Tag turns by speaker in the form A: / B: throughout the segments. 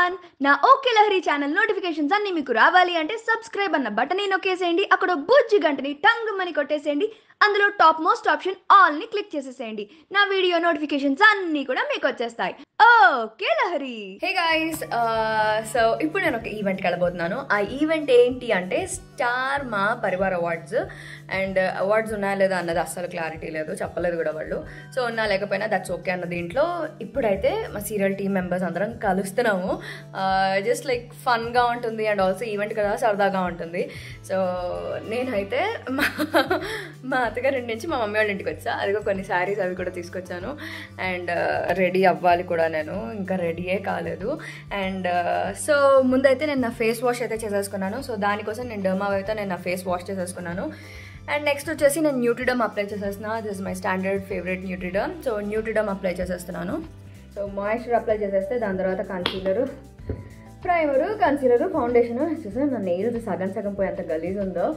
A: Everyone నా okay Lahari channel notifications అన్ని మీకు రావాలి అంటే సబ్స్క్రైబ్ అన్న బటన్ నొక్కేసేయండి అక్కడ బుజ్జి గంటని టంగ్ మని కొట్టేసేయండి అందులో టాప్ మోస్ట్ ఆప్షన్ ఆల్ ని క్లిక్ చేసేసేయండి నా వీడియో నోటిఫికేషన్స్ అన్ని కూడా మీకు వచ్చేస్తాయి okay Lahari
B: hey guys so ఇప్పుడు నేను ఒక ఈవెంట్కి వెళ్ళబోతున్నాను ఆ ఈవెంట్ ఏంటి అంటే స్టార్ మా పరివార్ అవార్డ్స్ అండ్ అవార్డ్స్ ఉన్నాయా లేదా అన్నది అస్సలు క్లారిటీ లేదు చెప్పలేదు కూడా వాళ్ళు సో ఉన్నా లేకపోయినా దట్స్ ఓకే అన్న దీంట్లో ఇప్పుడైతే మా సీరియల్ టీమ్ మెంబర్స్ అందరం కలుస్తున్నాము జస్ట్ లైక్ ఫన్గా ఉంటుంది అండ్ ఆల్సో ఈవెంట్ కదా సరదాగా ఉంటుంది సో నేనైతే మా మా అత్తగారి నుంచి మా మమ్మీ వాళ్ళ ఇంటికి వచ్చా అదిగో కొన్ని శారీస్ అవి కూడా తీసుకొచ్చాను అండ్ రెడీ అవ్వాలి కూడా నేను ఇంకా రెడీయే కాలేదు అండ్ సో ముందైతే నేను నా ఫేస్ వాష్ అయితే చేసేసుకున్నాను సో దానికోసం నేను డర్మా అయితే నేను నా ఫేస్ వాష్ చేసేసుకున్నాను అండ్ నెక్స్ట్ వచ్చేసి నేను న్యూట్రిడమ్ అప్లై చేసేస్తున్నా this my standard favourite Neutriderm so Neutriderm apply చేసేస్తున్నాను సో మాయిశ్చర్ అప్లై చేసేస్తే దాని తర్వాత కన్సీలరు ప్రైమరు కన్సీలరు ఫౌండేషన్ చూసాను నా నెయిల్స్ సగం సగం పోయి అంత గలీజ్ ఉందో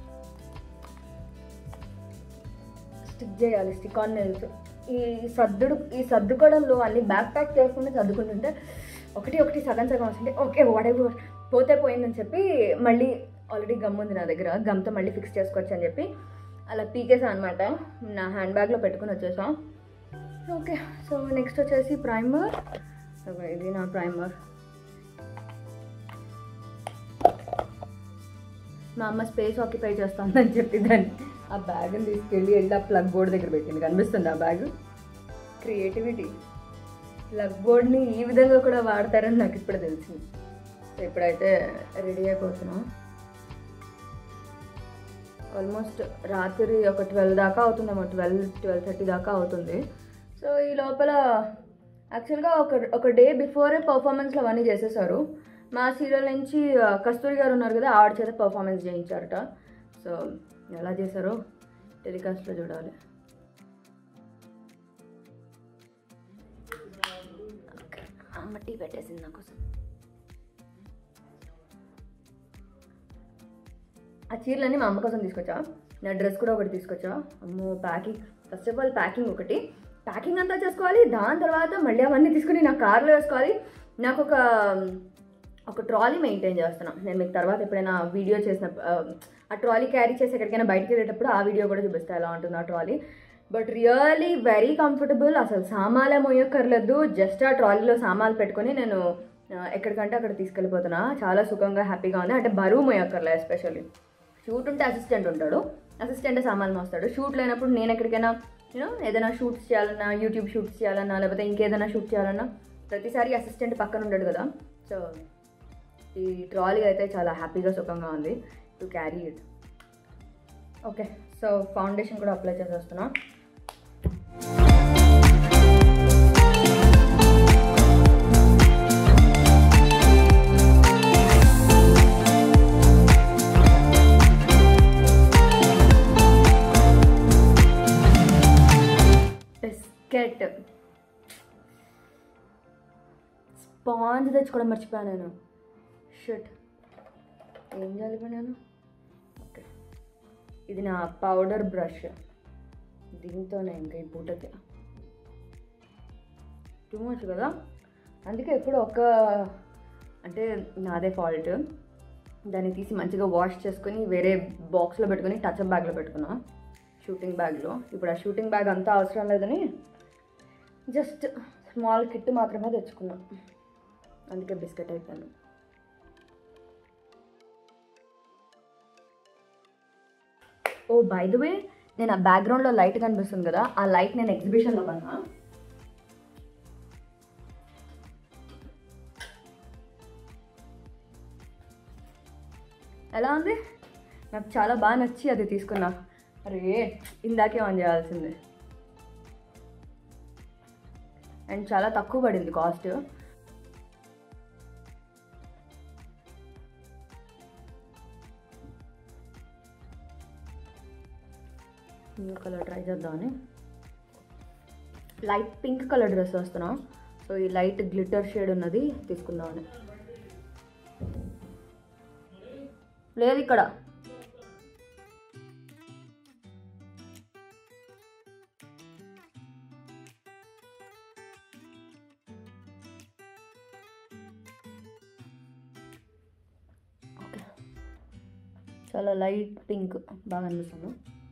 B: స్టిక్ చేయాలి స్టిక్ ఆన్ నెయిల్స్ ఈ సర్దుడు ఈ సర్దుకోవడంలో అన్ని బ్యాక్ ప్యాక్ చేసుకుంటే సర్దుకుంటుంటే ఒకటి ఒకటి సగం సగం వస్తుంటే ఓకే వాడెవర్ పోతే పోయిందని చెప్పి మళ్ళీ ఆల్రెడీ గమ్ ఉంది నా దగ్గర గమ్తో మళ్ళీ ఫిక్స్ చేసుకోవచ్చు అని చెప్పి అలా పీకేసా అనమాట నా హ్యాండ్ బ్యాగ్లో పెట్టుకుని వచ్చేసాం ఓకే సో నెక్స్ట్ వచ్చేసి ప్రైమర్ ఇది నా ప్రైమర్ మా అమ్మ స్పేస్ ఆక్యుపై చేస్తుందని చెప్పి దాన్ని ఆ బ్యాగ్ని తీసుకెళ్ళి వెళ్ళి ఆ ప్లగ్ బోర్డ్ దగ్గర పెట్టింది కనిపిస్తుంది ఆ బ్యాగ్ క్రియేటివిటీ ప్లగ్ బోర్డ్ని ఈ విధంగా కూడా వాడతారని నాకు ఇప్పుడు తెలిసింది సో ఇప్పుడైతే రెడీ అయిపోతున్నాం ఆల్మోస్ట్ రాత్రి ఒక ట్వెల్వ్ దాకా అవుతుందేమో ట్వెల్వ్ ట్వెల్వ్ థర్టీ దాకా అవుతుంది సో ఈ లోపల యాక్చువల్గా ఒక ఒక డే బిఫోరే పర్ఫార్మెన్స్లు అవన్నీ చేసేసారు మా సీరియల్ నుంచి ఆ, కస్తూరి గారు ఉన్నారు కదా ఆవిడ చేత పర్ఫార్మెన్స్ చేయించారట సో ఎలా చేశారో టెలికాస్ట్లో చూడాలి ఓకే. అమ్మ టీ పెట్టేసింది నా కోసం ఆ చీరలన్నీ మా అమ్మ కోసం తీసుకొచ్చా నా డ్రెస్ కూడా ఒకటి తీసుకొచ్చా అమ్మో packing first of all packing ఒకటి ప్యాకింగ్ అంతా చేసుకోవాలి దాని తర్వాత మళ్ళీ అవన్నీ తీసుకుని నా కార్లో వేసుకోవాలి నాకు ఒక ఒక ట్రాలీ మెయింటైన్ చేస్తున్నాను నేను మీకు తర్వాత ఎప్పుడైనా వీడియో చేసిన ఆ, ఆ ట్రాలీ క్యారీ చేసి ఎక్కడికైనా బయటికి వెళ్ళేటప్పుడు ఆ వీడియో కూడా చూపిస్తా ఎలా ఉంటుంది ఆ trolley but really very comfortable అసలు సామాన్లే మోయక్కర్లేదు జస్ట్ ఆ ట్రాలీలో సామాన్లు పెట్టుకొని నేను ఆ, ఎక్కడికంటే అక్కడ తీసుకెళ్ళిపోతున్నా చాలా సుఖంగా హ్యాపీగా ఉంది అంటే బరువు మోయక్కర్లే ఎస్పెషల్లీ షూట్ ఉంటే అసిస్టెంట్ ఉంటాడు అసిస్టెంట్ సామాన్లు మోస్తాడు షూట్ లేనప్పుడు నేను ఎక్కడికైనా యూనో ఏదైనా షూట్స్ చేయాలన్నా యూట్యూబ్ షూట్స్ చేయాలన్నా లేకపోతే ఇంకేదైనా షూట్ చేయాలన్నా ప్రతిసారి అసిస్టెంట్ పక్కన ఉండడు కదా సో ఈ ట్రాలీ అయితే చాలా హ్యాపీగా సుఖంగా ఉంది to carry it okay so foundation కూడా అప్లై చేసేస్తున్నా బిస్కెట్ స్పాంజ్ తెచ్చుకోవడం మర్చిపోయాను నేను షర్ట్ ఏం చేయాలి ఇప్పుడు నేను ఓకే ఇది నా పౌడర్ బ్రష్ దీంతోనే ఇంకా ఈ పూటకి టూ మచ్ కదా అందుకే ఎప్పుడు ఒక అంటే నాదే ఫాల్ట్ దాన్ని తీసి మంచిగా వాష్ చేసుకొని వేరే బాక్స్లో పెట్టుకొని టచ్అప్ బ్యాగ్లో పెట్టుకున్నా షూటింగ్ బ్యాగ్లో ఇప్పుడు ఆ షూటింగ్ బ్యాగ్ అంతా అవసరం లేదని జస్ట్ స్మాల్ కిట్ మాత్రమే తెచ్చుకున్నా అందుకే బిస్కెట్ అయిపోయాను ఓ బై ద వే నేను ఆ బ్యాక్గ్రౌండ్లో లైట్ కనిపిస్తుంది కదా ఆ లైట్ నేను ఎగ్జిబిషన్లో కొన్నా ఎలా ఉంది నాకు చాలా బాగా నచ్చి అది తీసుకున్నా అరే ఇందాకే ఆన్ చేయాల్సిందే అండ్ చాలా తక్కువ పడింది కాస్ట్ న్యూ కలర్ ట్రై చేద్దామని లైట్ పింక్ కలర్ డ్రెస్ వస్తున్నాం సో ఈ లైట్ గ్లిటర్ షేడ్ ఉన్నది తీసుకుందామని లేదు ఇక్కడ చాలా లైట్ పింక్ బాగా అనిపిస్తుంది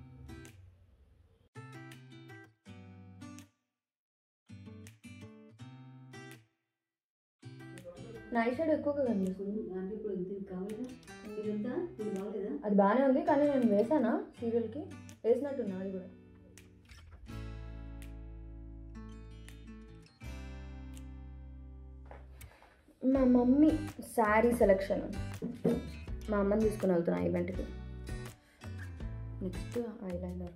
B: నా సైడ్ ఎక్కువగా కనిపిస్తుంది అది బాగానే ఉంది కానీ నేను వేసానా సీరియల్కి వేసినట్టున్నా అది కూడా మా మమ్మీ శారీ సెలెక్షన్ మా అమ్మని తీసుకుని వెళ్తున్నా ఈవెంట్కి నెక్స్ట్ ఐలైనర్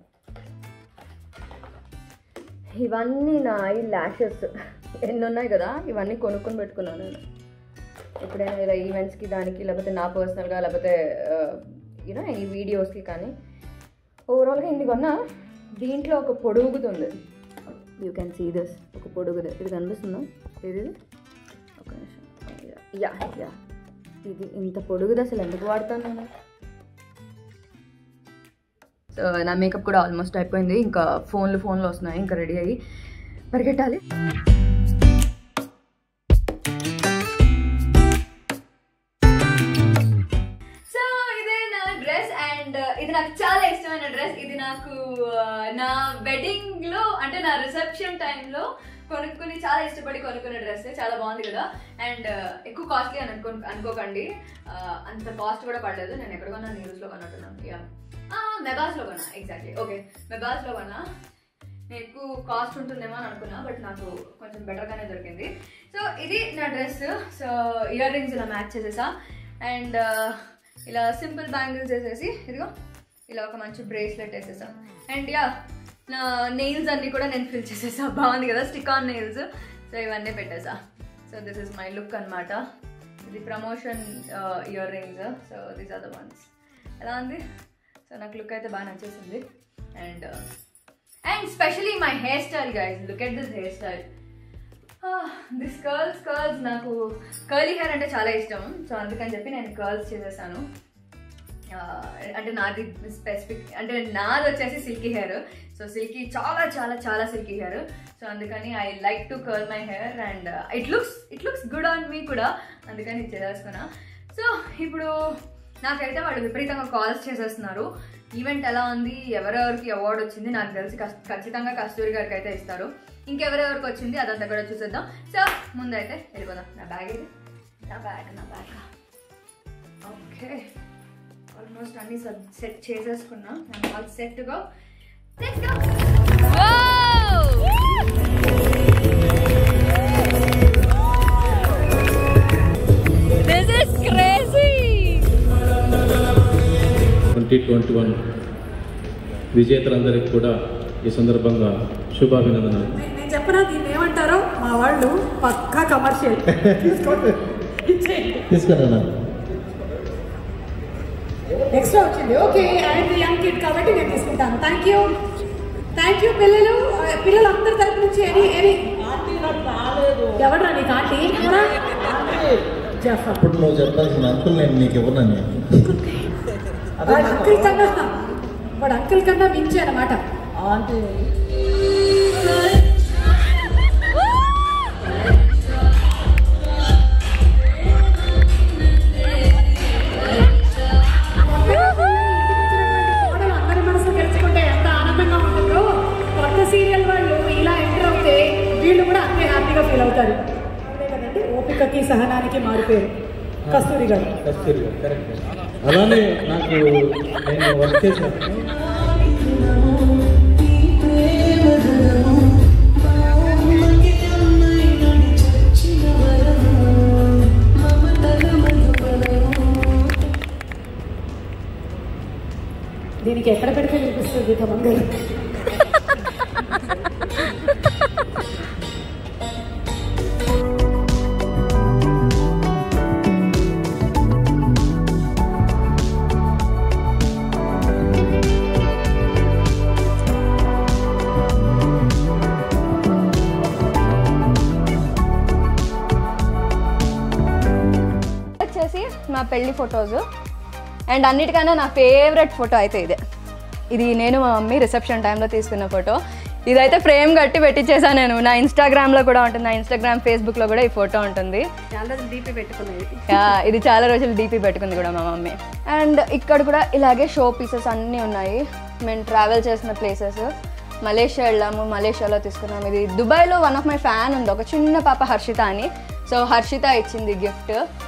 B: ఇవన్నీ నా ఐ ల్యాషెస్ ఎన్ని ఉన్నాయి కదా ఇవన్నీ కొనుక్కొని పెట్టుకున్నాను నేను ఎప్పుడైనా ఇలా ఈవెంట్స్కి దానికి లేకపోతే నా పర్సనల్గా లేకపోతే యూనో ఈ వీడియోస్కి కానీ ఓవరాల్గా ఇన్ని కొన్నా దీంట్లో ఒక పొడుగుతుంది యూ క్యాన్ సీ దిస్ ఒక పొడుగుది ఇది కనిపిస్తుందా ఇది ఒక నిమిషం యా యా ఇది ఇంత పొడుగుది అసలు ఎందుకు వాడతాను నేను సో నా మేకప్ కూడా ఆల్మోస్ట్ అయిపోయింది ఇంకా ఫోన్లు ఫోన్లు వస్తున్నాయి ఇంకా రెడీ అయ్యి పరిగెట్టాలి సో ఇదే నా డ్రెస్ అండ్ ఇది నాకు చాలా ఇష్టమైన డ్రెస్ ఇది నాకు ఆ, నా వెడ్డింగ్ లో అంటే నా రిసెప్షన్ టైంలో కొనుక్కుని చాలా ఇష్టపడి కొనుక్కున్న డ్రెస్ చాలా బాగుంది కదా అండ్ ఎక్కువ కాస్ట్లీ అని అనుకో అనుకోకండి ఆ, అంత కాస్ట్ కూడా పడలేదు నేను ఎక్కడ కొన్నా న్యూస్ లో కొన్నట్టున్నాను యా మెబాస్ లో కొన్నా ఎగ్జాక్ట్లీ ఓకే మెబాస్ లో కొన్నా నేను ఎక్కువ కాస్ట్ ఉంటుందేమో అని అనుకున్నా బట్ నాకు కొంచెం బెటర్గానే దొరికింది సో ఇది నా డ్రెస్ సో ఇయర్ రింగ్స్ ఇలా మ్యాచ్ చేసేసా అండ్ ఇలా సింపుల్ బ్యాంగిల్స్ వేసేసి ఇదిగో ఇలా ఒక మంచి బ్రేస్లెట్ వేసేసా అండ్ యా నా నెయిల్స్ అన్నీ కూడా నేను ఫిల్ చేసేసా బాగుంది కదా స్టిక్ ఆన్ నెయిల్స్ సో ఇవన్నీ పెట్టేసా so this is my look అనమాట ఇది promotion earrings so these are the ones ఎలా ఉంది సో నాకు లుక్ అయితే బాగా నచ్చేసింది and and especially my hair style guys look at this hair style this curls curls నాకు కర్లీ హెయిర్ అంటే చాలా ఇష్టం సో అందుకని చెప్పి నేను కర్ల్స్ చేసేసాను Ah, అంటే నాది స్పెసిఫిక్ అంటే నాది వచ్చేసి సిల్కీ హెయిర్ సో సిల్కీ చాలా చాలా చాలా సిల్కీ హెయిర్ సో అందుకని I like to curl my hair and it looks it looks good on me కూడా అందుకని ఇది చేసేసుకున్నా సో ఇప్పుడు నాకైతే వాళ్ళు విపరీతంగా కాల్స్ చేసేస్తున్నారు ఈవెంట్ ఎలా ఉంది ఎవరెవరికి అవార్డు వచ్చింది నాకు తెలిసి కస్- ఖచ్చితంగా కస్తూరి గారికి అయితే ఇస్తారు ఇంకెవరెవరికి వచ్చింది అదంతా కూడా చూసేద్దాం సో ముందైతే వెళ్ళిపోదాం నా బ్యాగ్ ఇది నా బ్యాగ్ నా బ్యాగ్ ఓకే ఆల్మోస్ట్ అన్ని సెట్ చేసేసుకున్నా నేను all set go let's go this is crazy
C: twenty twenty one విజేతలందరికీ కూడా ఈ సందర్భంగా శుభాభినందనలు
D: నేను చెప్పనా దీన్ని ఏమంటారో మా వాళ్ళు పక్కా కమర్షియల్
C: తీసుకున్నా
D: ఎక్స్ట్రా వచ్చింది ఓకే అండ్ యంగ్ కిడ్ కాబట్టి నేను తీసుకుంటాను థ్యాంక్ యూ థ్యాంక్ యూ పిల్లలు ఆ, పిల్లలు అందరి తరపు నుంచి ఎనీ ఎనీ ఎవడరా నీకు ఆంటీ ఎవరా? జఫర్
E: అప్పుడు నువ్వు చెప్పాల్సిన అంకుల్ నేను నీకు ఇవ్వనని
D: వాడు అంకుల్ కన్నా వాడు అంకుల్ కన్నా మించి అనమాట కోడలు అందరి మనసు గెలుచుకుంటే ఎంత ఆనందంగా ఉంటుందో కొత్త సీరియల్ వాళ్ళు ఇలా ఎంటర్ అవుతే వీళ్ళు కూడా అంతే హ్యాపీగా ఫీల్ అవుతారు అంతే కదండి ఓపికకి సహనానికి మారిపోయారు కస్తూరి గారు
C: అలానే నాకు నేను వర్క్ చేశాను
D: దీనికి ఎక్కడ పెడితే చూపిస్తుంది తమంగారు
B: వచ్చేసి నా పెళ్లి ఫొటోస్ అండ్ అన్నిటికన్నా నా ఫేవరెట్ ఫోటో అయితే ఇదే ఇది నేను మా మమ్మీ రిసెప్షన్ టైంలో తీసుకున్న ఫోటో ఇదైతే ఫ్రేమ్ కట్టి పెట్టించేసాను నేను నా ఇన్స్టాగ్రామ్లో కూడా ఉంటుంది నా ఇన్స్టాగ్రామ్ ఫేస్బుక్లో కూడా ఈ ఫోటో ఉంటుంది
A: డీపీ పెట్టుకునేది
B: యా, ఇది చాలా రోజులు డీపీ పెట్టుకుంది కూడా మా మమ్మీ అండ్ ఇక్కడ కూడా ఇలాగే షో పీసెస్ అన్నీ ఉన్నాయి మేము ట్రావెల్ చేసిన ప్లేసెస్ మలేషియా వెళ్ళాము మలేషియాలో తీసుకున్నాము ఇది దుబాయ్లో వన్ ఆఫ్ మై ఫ్యాన్ ఉంది ఒక చిన్న పాప హర్షిత అని సో హర్షిత ఇచ్చింది గిఫ్ట్